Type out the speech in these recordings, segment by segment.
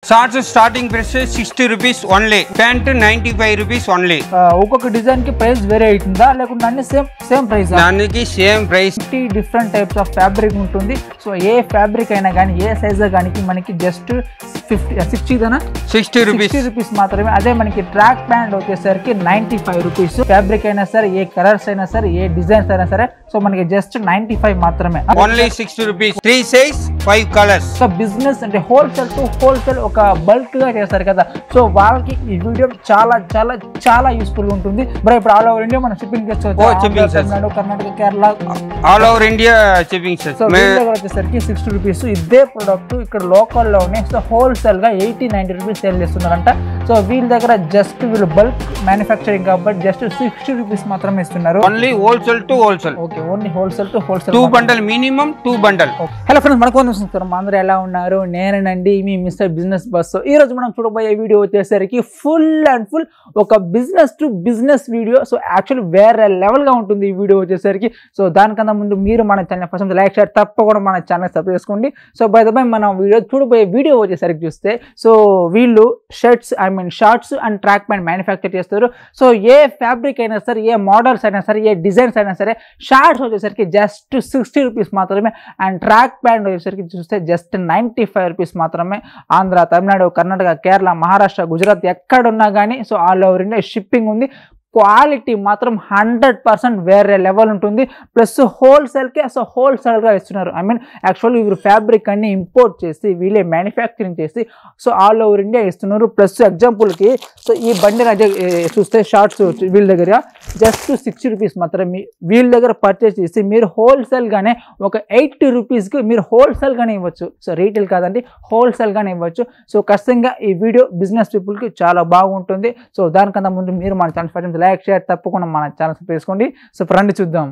Shorts starting price sixty rupees only pant ninety five rupees only ఆ, ఒక్కొక్క design కి price వేరే అవుతుందా లేకుంటే అన్ని సేమ్ సేమ్ ప్రైస్ దానికి same price fifty different types of fabric ఉంటుంది సో ఏ ఫ్యాబ్రిక్ అయినా కానీ ఏ సైజ్ కానీ మనకి జస్ట్ ఫిఫ్టీ సిక్స్టీ దానా సిక్స్టీ రూపీస్ సిక్స్టీ రూపీస్ మాత్రమే అదే మనకి ట్రాక్ ప్యాంట్ వచ్చేసరికి నైన్టీ ఫైవ్ రూపీస్ ఫ్యాబ్రిక్ అయినా సరే ఏ కలర్స్ అయినా సరే ఏ డిజైన్స్ అయినా సరే సో మనకి జస్ట్ నైన్టీ ఫైవ్ మాత్రమే only sixty rupees three size five colours so business అంటే హోల్సేల్ టు హోల్సేల్ ఒక బల్క్ గా చేస్తారు కదా సో వాళ్ళకి ఈ వీడియో చాలా చాలా చాలా యూస్ఫుల్ ఉంటుంది మరి ఇప్పుడు ఆల్ ఓవర్ ఇండియా మనం షిప్పింగ్ ఓ, చేసుకోవచ్చు shipping ఆంధ్ర, చేస్తాం. Tamil Nadu Karnataka Kerala all over India shipping so వీళ్ళ దగ్గర వచ్చేసరికి సిక్స్టీ రూపీస్ ఇదే ప్రొడక్ట్ ఇక్కడ లోకల్లోనే సో హోల్సేల్ గా ఎయిటీ నైన్టీ రూపీస్ సేల్ చేస్తున్నారంట సో వీళ్ళ దగ్గర జస్ట్ వీళ్ళు బల్క్ మ్యానుఫ్యాక్చరింగ్ కాబట్టి జస్ట్ సిక్స్టీ రూపీస్ మాత్రమే ఇస్తున్నారు only wholesale to wholesale okay only wholesale to wholesale two bundle minimum two bundle hello friends మనకు చూస్తారు అందరూ ఎలా ఉన్నారు నేనేనండి మీ మిస్టర్ బిజినెస్ బస్ ఈ రోజు మనం చూడబోయే వీడియో వచ్చేసరికి ఫుల్ అండ్ ఫుల్ ఒక business to business video so actually వేరే level గా ఉంటుంది ఈ వీడియో వచ్చేసరికి సో దానికన్నా ముందు మీరు మన ఛానల్ ఫస్ట్ లైక్ షేర్ తప్పకుండా మన ఛానల్ సబ్స్క్రైబ్ చేసుకోండి సో బై ద బై మనం వీడియో చూడబోయే వీడియో వచ్చేసరికి చూస్తే సో వీళ్ళు shirts I mean shorts and track pant manufacture చేస్తారు సో ఏ ఫ్యాబ్రిక్ అయినా సరే ఏ మోడల్స్ అయినా సరే ఏ డిజైన్స్ అయినా సరే షార్ట్స్ వచ్చేసరికి జస్ట్ సిక్స్టీ రూపీస్ మాత్రమే అండ్ ట్రాక్ ప్యాంట్ వచ్చేసరికి చూస్తే జస్ట్ నైంటీ ఫైవ్ రూపీస్ మాత్రమే ఆంధ్ర తమిళనాడు కర్ణాటక కేరళ మహారాష్ట్ర గుజరాత్ ఎక్కడున్నా కానీ so all over India shipping ఉంది క్వాలిటీ మాత్రం హండ్రెడ్ పర్సెంట్ వేరే లెవెల్ ఉంటుంది ప్లస్ హోల్సేల్కే సో హోల్సేల్గా ఇస్తున్నారు ఐ మీన్ యాక్చువల్లీ వీరు ఫ్యాబ్రిక్ అన్ని ఇంపోర్ట్ చేసి వీళ్ళే మ్యానుఫ్యాక్చరింగ్ చేసి సో ఆల్ ఓవర్ ఇండియా ఇస్తున్నారు ప్లస్ ఎగ్జాంపుల్కి సో ఈ బండి అదే చూస్తే షార్ట్స్ వీళ్ళ దగ్గర జస్ట్ సిక్స్టీ రూపీస్ మాత్రమే వీళ్ళ దగ్గర పర్చేస్ చేసి మీరు హోల్సేల్గానే ఒక ఎయిటీ రూపీస్కి మీరు హోల్సేల్గానే ఇవ్వచ్చు సో రీటైల్ కాదండి హోల్సేల్గానే ఇవ్వచ్చు సో ఖచ్చితంగా ఈ వీడియో బిజినెస్ పీపుల్కి చాలా బాగుంటుంది సో దానికన్నా ముందు మీరు మన ఛానల్ ఫస్ట్ లైక్ షేర్ తప్పకుండా మన ఛానల్ సబ్స్క్రైబ్ చేసుకోండి సో రండి చూద్దాం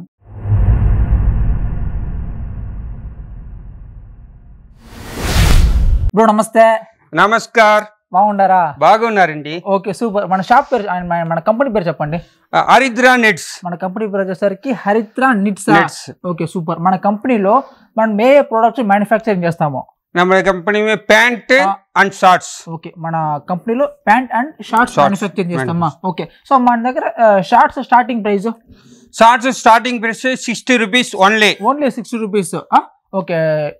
బ్రో నమస్తే నమస్కార్ బాగుండారా బాగున్నారండి ఓకే సూపర్ మన షాప్ పేరు ఆయన- మన- మన కంపెనీ పేరు చెప్పండి హరిద్రా నెట్స్ మన కంపెనీ పేరు వచ్చేసరికి Haritra knits nets okay super మన కంపెనీలో మనం ఏ ప్రొడక్ట్స్ మ్యానుఫ్యాక్చరింగ్ చేస్తాము ನಮ್ಮ ಕಂಪನಿ में ಪ್ಯಾಂಟ್ అండ్ షార్ట్స్ ఓకే మన కంపెనీలో pant and shorts Shorts. Manufacturing చేస్తామా ఓకే సో మన దగ్గర shorts starting price shorts starting price sixty rupees only only sixty rupees okay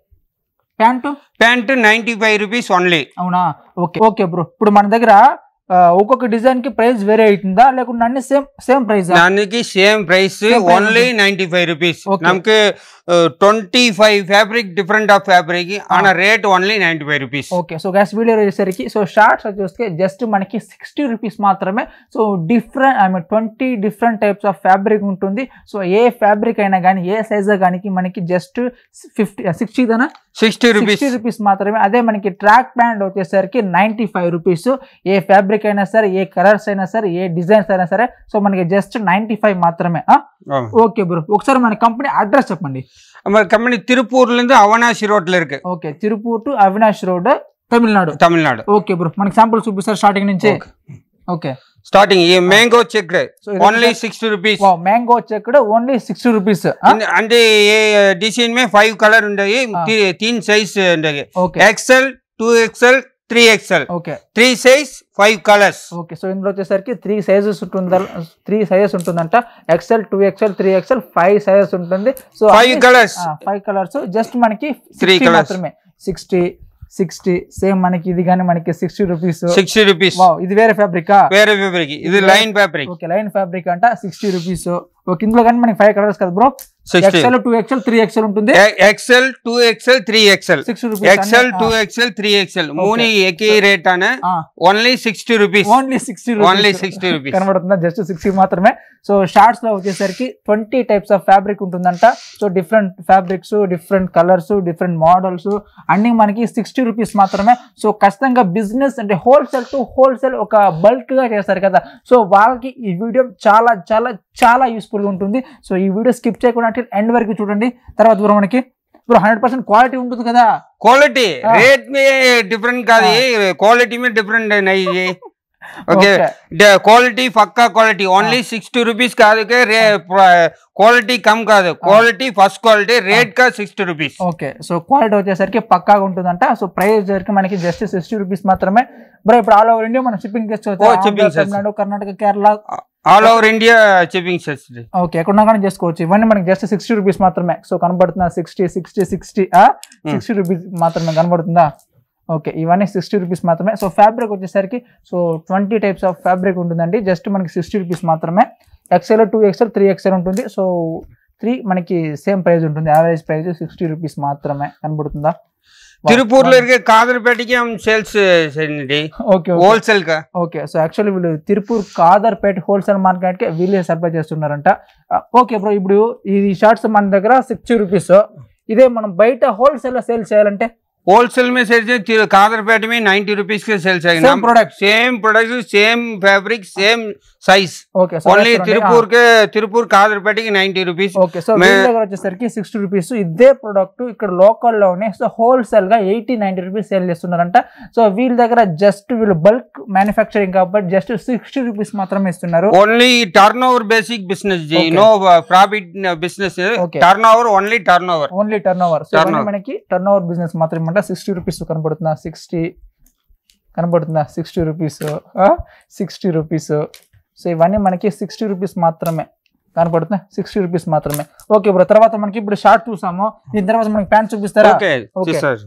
pant pant ninety five rupees only అవునా okay okay bro ఇప్పుడు మన దగ్గర ఆ, ఒక్కొక్క డిజైన్ కి ప్రైస్ వేరే అవుతుందా లేకుంటే అన్ని సేమ్ సేమ్ ప్రైస్ దానికి same price Same price only ninety five rupees Okay. ನಮ್ಗೆ twenty five fabric different of fabric ఆన rate only ninety five rupees okay so guys video వచ్చేసరికి సో షార్ట్స్ వచ్చేస్తే జస్ట్ మనకి సిక్స్టీ రూపీస్ మాత్రమే so different I mean twenty different types of fabric ఉంటుంది so ఏ fabric అయినా కానీ ఏ సైజ్ కానీ మనకి జస్ట్ ఫిఫ్టీ సిక్స్టీ దానా సిక్స్టీ రూపీస్ సిక్స్టీ రూపీస్ మాత్రమే అదే మనకి ట్రాక్ ప్యాంట్ వచ్చేసరికి నైంటీ ఫైవ్ రూపీస్ ఏ ఫ్యాబ్రిక్ అయినా సరే ఏ కలర్స్ అయినా సరే ఏ డిజైన్స్ అయినా సరే సో మనకి జస్ట్ నైంటీ ఫైవ్ మాత్రమే ఓకే బ్రో ఒకసారి మన కంపెనీ అడ్రస్ చెప్పండి நம்ம கம்பெனி திருப்பூர்ல இருந்து அவனாசி ரோட்ல இருக்கு okay Tirupur to Avinash road Tamil Nadu Tamil Nadu okay bro మనకి శాంపుల్ చూపిస్తారు స్టార్టింగ్ నుంచి ఓకే స్టార్టింగ్ ఈ మ్యాంగో చెక్ So, ఇది ఓన్లీ వచ్చేసి- సిక్స్టీ రూపీస్ మ్యాంగో చెక్కడ ఓన్లీ సిక్స్టీ రూపీస్ అంటే ఏ డిజైన్ మే ఫైవ్ కలర్ ఉండయి Ah. తీన్ సైజ్ ఉండయి okay XL two XL three XL okay three size five colours okay so ఇందులో వచ్చేసరికి త్రీ సైజెస్ ఉంటుందా త్రీ సైజెస్ ఉంటుందంట XL two XL three XL five sizes ఉంటుంది so five colours five colours just మనకి Three 60 colours. మాత్రమే sixty sixty same మనకి ఇది కానీ మనకి sixty rupees sixty rupees wow ఇది వేరే ఫ్యాబ్రిక్ వేరే ఫ్యాబ్రిక్ ఇది line fabric okay line fabric అంట సిక్స్టీ రూపీస్ ఓకే ఇందులో కానీ మనకి ఫైవ్ కలర్స్ కదా bro sixty XL two XL three XL ఉంటుంది XL two XL three XL sixty rupees XL two XL three XL మూని AK rate అనే only sixty rupees only sixty only sixty rupees కనబడుతుందా just sixty మాత్రమే so shorts లో వచ్చేసరికి twenty types of fabric ఉంటుందంట so different fabrics different colours different models అన్ని మనకి sixty rupees మాత్రమే సో ఖచ్చితంగా బిజినెస్ అంటే హోల్సేల్ టు హోల్సేల్ ఒక బల్క్ గా చేస్తారు కదా సో వాళ్ళకి ఈ వీడియో చాలా చాలా చాలా యూస్ఫుల్ ఉంటుంది సో ఈ వీడియో స్కిప్ చేయకుండా ఎండ్ వరకు చూడండి తర్వాత బ్రో మనకి ఇప్పుడు హండ్రెడ్ పర్సెంట్ క్వాలిటీ ఉంటుంది కదా क्वालिटी हाँ। रेट में डिफरेंट का क्वालिटी में डिफरेंट नहीं है ఓకే క్వాలిటీ పక్కా క్వాలిటీ ఓన్లీ సిక్స్టీ రూపీస్ కాదు రే క్వాలిటీ కమ్ కాదు క్వాలిటీ ఫస్ట్ క్వాలిటీ రేట్ కా sixty rupees okay so quality వచ్చేసరికి పక్కాగా ఉంటుందంట సో ప్రైస్ వచ్చేసరికి మనకి జస్ట్ సిక్స్టీ రూపీస్ మాత్రమే బ్రో ఇప్పుడు ఆల్ ఓవర్ ఇండియా మనం షిప్పింగ్ ఓ, చేసుకోవచ్చు shipping ఆంధ్ర, చేస్తాం. Tamil Nadu Karnataka Kerala all over India shipping చేస్తుంది ఓకే ఎక్కడున్నా కానీ చేసుకోవచ్చు ఇవన్నీ మనకి జస్ట్ సిక్స్టీ రూపీస్ మాత్రమే సో కనబడుతుందా sixty sixty sixty sixty rupees మాత్రమే కనబడుతుందా ఓకే ఇవన్నీ సిక్స్టీ రూపీస్ మాత్రమే సో ఫ్యాబ్రిక్ వచ్చేసరికి so twenty types of fabric ఉంటుందండి జస్ట్ మనకి సిక్స్టీ రూపీస్ మాత్రమే XL two XL three XL ఉంటుంది సో త్రీ మనకి సేమ్ ప్రైస్ ఉంటుంది యావరేజ్ ప్రైస్ సిక్స్టీ రూపీస్ మాత్రమే కనబడుతుందా తిరుపూర్ లో కాదర్పేటకి हम సేల్స్ చేయండి ఓకే హోల్సేల్ కా ఓకే సో యాక్చువల్లీ వీళ్ళు తిరుపూర్ కాదర్పేట్ హోల్సేల్ మార్కెట్ కి వీళ్ళే సప్లై చేస్తున్నారంట ఓకే బ్రో ఇప్పుడు ఈ షార్ట్స్ మన దగ్గర సిక్స్టీ రూపీస్ ఇదే మనం బయట హోల్సేల్ లో సేల్ చేయాలంటే होलसेल में सेल से तिर- कादरपेट में नाइन्टी रुपीज के सेल Same चाहिए product. Same product same fabric same size okay only Tirupur కే తిరుపూర్ కాదర్పేటకి నైన్టీ రూపీస్ ఓకే సో మే- వీళ్ళ దగ్గర వచ్చేసరికి సిక్స్టీ రూపీస్ ఇదే ప్రొడక్ట్ ఇక్కడ లోకల్ లోనే సో హోల్సేల్ గా ఎయిటీ నైన్టీ రూపీస్ సేల్ చేస్తున్నారంట సో వీళ్ళ దగ్గర జస్ట్ వీళ్ళు బల్క్ మ్యానుఫ్యాక్చరింగ్ కాబట్టి జస్ట్ సిక్స్టీ రూపీస్ మాత్రమే ఇస్తున్నారు only turnover basic business ji Okay. No profit business Okay. Turn turnover only turnover only turnover so Turnover. ఇవన్నీ మనకి turnover business మాత్రమే అంట సిక్స్టీ రూపీస్ కనబడుతుందా sixty కనబడుతుందా sixty rupees sixty rupees so ఇవన్నీ మనకి sixty rupees మాత్రమే కనపడుతుంది సిక్స్టీ రూపీస్ మాత్రమే ఓకే బ్రో తర్వాత మనకి ఇప్పుడు షార్ట్ చూసాము దీని తర్వాత మనకి ప్యాంట్ చూపిస్తారా okay Okay. Sir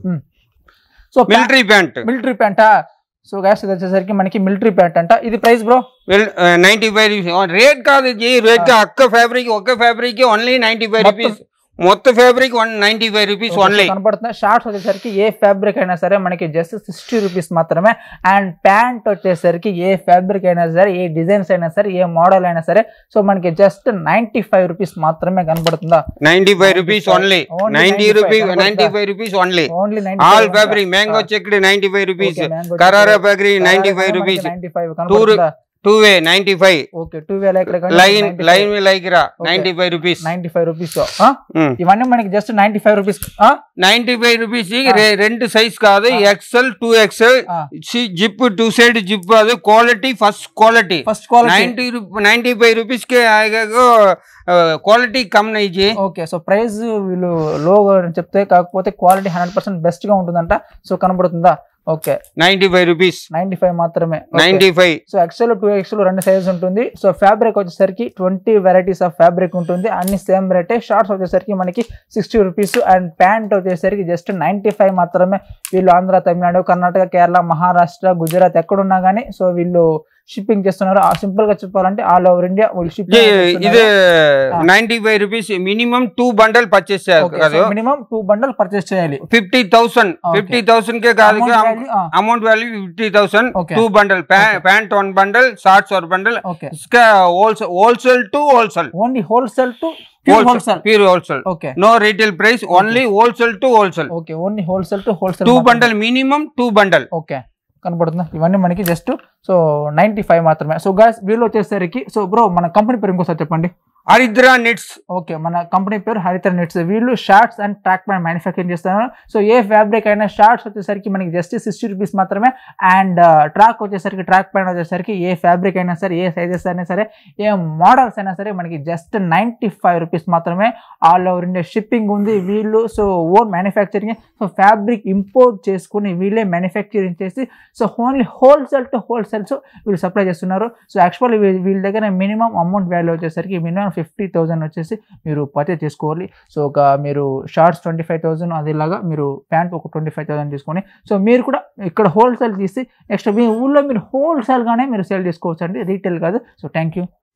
so military pant military ప్యాంటా సో గ్యాస్ ఇది వచ్చేసరికి మనకి మిలిటరీ ప్యాంట్ అంట ఇది price bro ninety five rate కాదు జీ రేట్ ఒక్క ఫ్యాబ్రిక్ ఒక్క ఫ్యాబ్రిక్ ఓన్లీ నైన్టీ ఫైవ్ మొత్తం- రూపీస్ మొత్తం fabric one ninety five rupees only కనపడుతుంది షార్ట్స్ వచ్చేసరికి ఏ ఫ్యాబ్రిక్ అయినా సరే మనకి జస్ట్ సిక్స్టీ రూపీస్ మాత్రమే అండ్ ప్యాంట్ వచ్చేసరికి ఏ ఫ్యాబ్రిక్ అయినా సరే ఏ డిజైన్స్ అయినా సరే ఏ మోడల్ అయినా సరే సో మనకి జస్ట్ నైన్టీ ఫైవ్ రూపీస్ మాత్రమే కనపడుతుందా ninety five rupees only Only ninety 95 rupees కనపడుతుందా? Ninety five rupees only only all fabric mango checked ninety five rupees కరారా fabric ninety five rupees ninety five two two వే ninety five okay two వేల ఇక్కడ line line like రా ninety five rupees ninety five rupees ఇవన్నీ మనకి just ninety five rupees ninety five rupees రెండు size కాదు XL two XL zip two side zip అది quality first quality first quality ninety ninety five rupees के आएगा को quality कम नहीं जी okay so price వీళ్ళు లో అని చెప్తే కాకపోతే క్వాలిటీ హండ్రెడ్ పర్సెంట్ బెస్ట్ గా ఉంటుందంట సో కనబడుతుందా okay ninety five rupees ninety five మాత్రమే ninety five so XL two XL రెండు సైజెస్ ఉంటుంది సో ఫ్యాబ్రిక్ వచ్చేసరికి ట్వంటీ వెరైటీస్ ఆఫ్ ఫ్యాబ్రిక్ ఉంటుంది అన్ని సేమ్ రేటే షార్ట్స్ వచ్చేసరికి మనకి సిక్స్టీ రూపీస్ అండ్ ప్యాంట్ వచ్చేసరికి జస్ట్ నైన్టీ ఫైవ్ మాత్రమే వీళ్ళు ఆంధ్ర తమిళనాడు కర్ణాటక కేరళ మహారాష్ట్ర గుజరాత్ ఎక్కడున్నా కానీ సో వీళ్ళు షిప్పింగ్ చేస్తున్నారు సింపుల్ గా చెప్పాలంటే ఆల్ ఓవర్ ఇండియా వీళ్ళు जी షిప్పింగ్ ఇది ninety five rupees minimum two bundle purchase కాదు మినిమం టూ బండల్ పర్చేస్ చేయాలి fifty thousand Okay. Fifty thousand కే కాదు Amount value, ఆ, amount value fifty thousand Okay. Two bundle pant one bundle shorts और bundle okay इसका wholesale wholesale to wholesale only wholesale to wholesale pure wholesale okay no retail price only wholesale to wholesale okay only wholesale to wholesale two bundle minimum two bundle okay కనబడుతుందా ఇవన్నీ మనకి just so ninety five మాత్రమే so guys వీళ్ళు వచ్చేసరికి so bro మన company పేరు ఇంకోసారి చెప్పండి हरिद्रा निट्स ఓకే మన కంపెనీ పేరు హరిత నెట్స్ వీళ్ళు shorts and track pant manufacturing చేస్తున్నారు సో ఏ ఫ్యాబ్రిక్ అయినా షార్ట్స్ వచ్చేసరికి మనకి జస్ట్ సిక్స్టీ రూపీస్ మాత్రమే అండ్ ట్రాక్ వచ్చేసరికి ట్రాక్ ప్యాంట్ వచ్చేసరికి ఏ ఫ్యాబ్రిక్ అయినా సరే ఏ సైజెస్ అయినా సరే ఏ మోడల్స్ అయినా సరే మనకి జస్ట్ నైంటీ ఫైవ్ రూపీస్ మాత్రమే ఆల్ ఓవర్ ఇండియా షిప్పింగ్ ఉంది వీళ్ళు so own manufacturing so fabric import చేసుకుని వీళ్ళే మ్యానుఫ్యాక్చరింగ్ చేసి so only wholesale to wholesales వీళ్ళు సప్లై చేస్తున్నారు సో యాక్చువల్లీ వీళ్ళ దగ్గర మినిమం అమౌంట్ వాల్యూ వచ్చేసరికి మినిమం ఫిఫ్టీ థౌసండ్ వచ్చేసి మీరు పర్చేస్ చేసుకోవాలి సో ఒక మీరు షార్ట్స్ ట్వంటీ ఫైవ్ థౌసండ్ అదేలాగా మీరు ప్యాంట్ ఒక ట్వంటీ ఫైవ్ థౌసండ్ తీసుకొని సో మీరు కూడా ఇక్కడ హోల్సేల్ తీసి నెక్స్ట్ మీ ఊళ్ళో మీరు హోల్సేల్గానే మీరు సేల్ చేసుకోవచ్చు అండి రీటైల్ కాదు సో థ్యాంక్ యూ